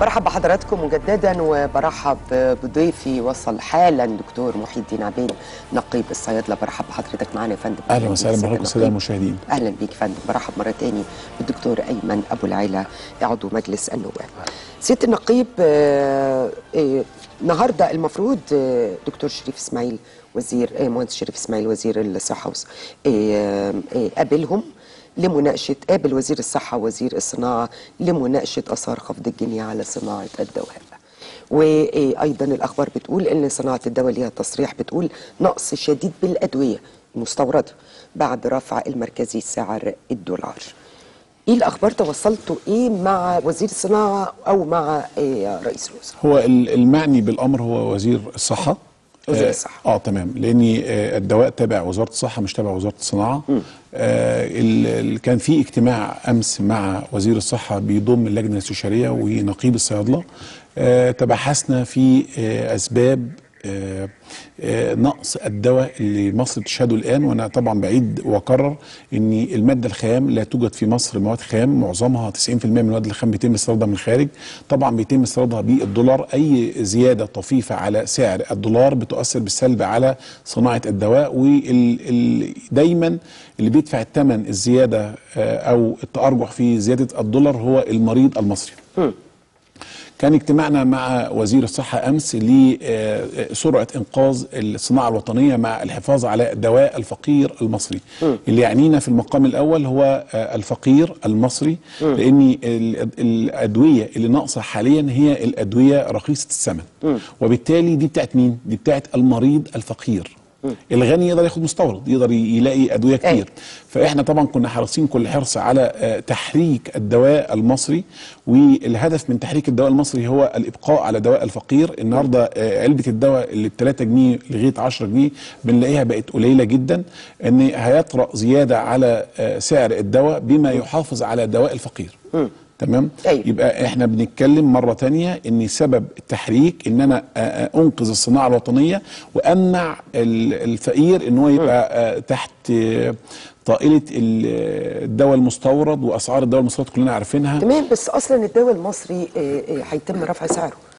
برحب بحضراتكم مجددا وبرحب بضيفي وصل حالا دكتور محي الدين عبيد نقيب الصيادله برحب بحضرتك معانا يا فندم اهلا وسهلا بيك بحضرتك سيادة الساده النقيب. المشاهدين اهلا بيك يا فندم برحب مره تاني بالدكتور ايمن ابو العيله عضو مجلس النواب سياده النقيب آه، آه، النهارده المفروض آه، دكتور شريف اسماعيل وزير آه، مهندس شريف اسماعيل وزير الصحه وس- آه، آه، قابلهم لمناقشه قابل وزير الصحه ووزير الصناعه لمناقشه اثار خفض الجنيه على صناعه الدواء وايضا الاخبار بتقول ان صناعه الدواء ليها تصريح بتقول نقص شديد بالادويه المستورده بعد رفع المركزي سعر الدولار ايه الاخبار توصلتوا ايه مع وزير الصناعه او مع إيه رئيس الوزراء هو ال- المعني بالامر هو وزير الصحه وزير آه، الصحة. اه تمام لان آه، الدواء تابع وزاره الصحه مش تابع وزاره الصناعه آه ال- ال- كان في اجتماع امس مع وزير الصحه بيضم اللجنه الاستشاريه ونقيب الصيادله آه تبحثنا في آه اسباب آه، آه، نقص الدواء اللي مصر بتشهده الان وانا طبعا بعيد واكرر ان الماده الخام لا توجد في مصر مواد خام معظمها 90% من المواد الخام بيتم استيرادها من الخارج طبعا بيتم استيرادها بالدولار اي زياده طفيفه على سعر الدولار بتؤثر بالسلب على صناعه الدواء ودايما اللي بيدفع الثمن الزياده آه، او التارجح في زياده الدولار هو المريض المصري كان اجتماعنا مع وزير الصحة أمس لسرعة إنقاذ الصناعة الوطنية مع الحفاظ على دواء الفقير المصري اللي يعنينا في المقام الأول هو آه، الفقير المصري لأن ال- الأدوية اللي ناقصة حاليا هي الأدوية رخيصة الثمن وبالتالي دي بتاعت مين؟ دي بتاعت المريض الفقير الغني يقدر ياخد مستورد يقدر يلاقي ادويه كتير أيوة. فاحنا طبعا كنا حريصين كل حرص على آه، تحريك الدواء المصري والهدف من تحريك الدواء المصري هو الابقاء على دواء الفقير النهارده آه، علبه الدواء اللي ب 3 جنيه لغايه 10 جنيه بنلاقيها بقت قليله جدا ان هيطرا زياده على آه، سعر الدواء بما يحافظ على دواء الفقير تمام أيوة. يبقى احنا بنتكلم مره تانية ان سبب التحريك ان انا آه، آه، انقذ الصناعه الوطنيه وامنع ال- الفقير ان هو يبقى آه، تحت آه، طائله ال- الدواء المستورد واسعار الدواء المستورد كلنا عارفينها تمام بس اصلا الدواء المصري آه، آه، هيتم رفع سعره